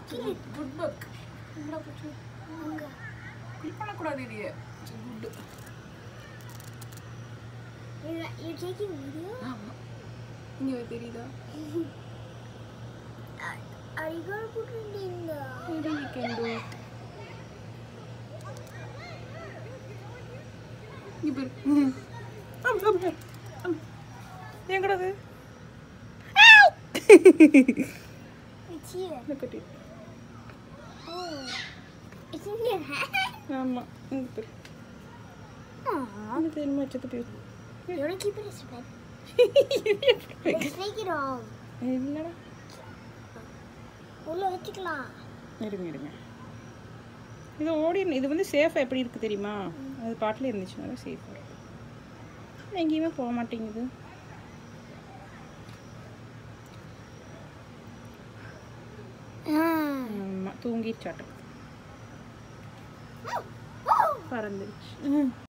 Good buck எங்கடா போச்சு அங்க கிளிக் பண்ணக்கூடாது இதையே good You you taking video? ஆமாம் இங்கே தெரியுதா Are, are you gonna put it in the? Maybe we can do it. இங்க பாரு. ம். அம், அம், அம், அம். எங்கடா அது? It's here. இந்த கட்டி. Oh, it's in your hand. ஆமா இங்க பாரு. Aww. அங்க தெரியுமா வச்சது போய். You wanna keep it as a pet? Let's take it home. இல்லடா. உள்ள வச்சுக்கலாம் இருங்க இருங்க இது ஓடி இது வந்து சேஃபாக எப்படி இருக்குது தெரியுமா அது பாட்டில் இருந்துச்சுனால சேஃபாக இருக்கும் எங்கேயுமே போக மாட்டேங்குது ஆமாம் தூங்கிச்சாட்டம் பறந்துருச்சு